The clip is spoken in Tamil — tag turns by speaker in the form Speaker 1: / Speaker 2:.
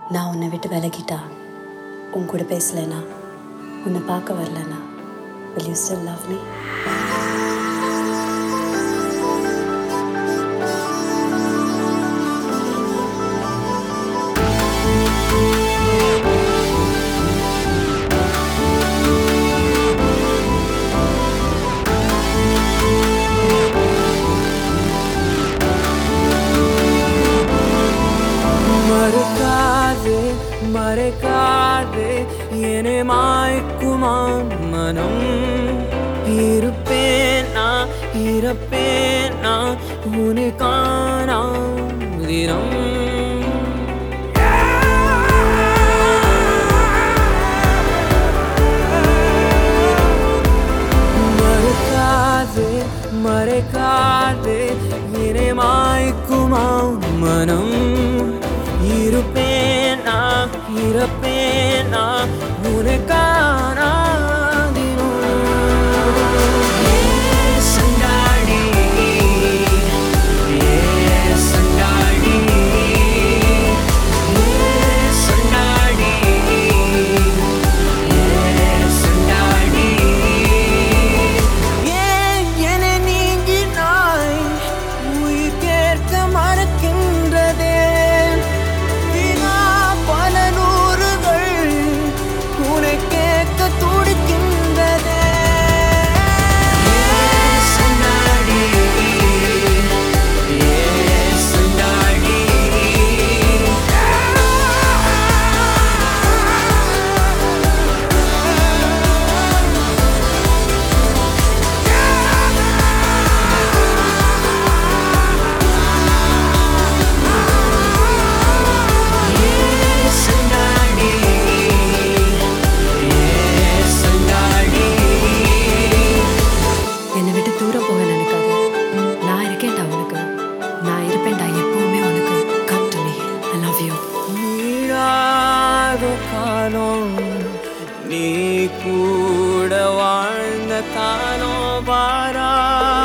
Speaker 1: நான் உன்னை விட்டு விலகிட்டா உன் கூட பேசலைனா உன்னை பார்க்க வரலனா will you still love me
Speaker 2: மறுக்காதே மறைக்காதே என்னை மாய்க்குமா மனம் இருப்பேன் நான் இருப்பேன் நான் உனக்கான தினம் மறுக்காதே மறைக்காதே என்னை மாய்க்குமா மனம் இருப்பேனா இருப்பேனா உனக்கான சண்டாடி ஏ சண்டாடி ஏ சண்டாடி சண்டாடி ஏன் என நீங்கினாய் உயிர் கேட்க மறக்கின்றதே வினா பல நூறுகள் உனை கேட்க துடிக்கின்றதே சண்டாடி ஏ சண்டாடி சண்டாடி ஏ சண்டாடி
Speaker 1: என்னை விட்டு தூரம் போக நினைக்காத நான் இருக்கேன்டா உனக்கு நான் இருப்பேன்டா எப்பவுமே உனக்கு come to me I love you
Speaker 2: நீடாத காலம் நீ கூட வாழ்ந்த காலம் வாரா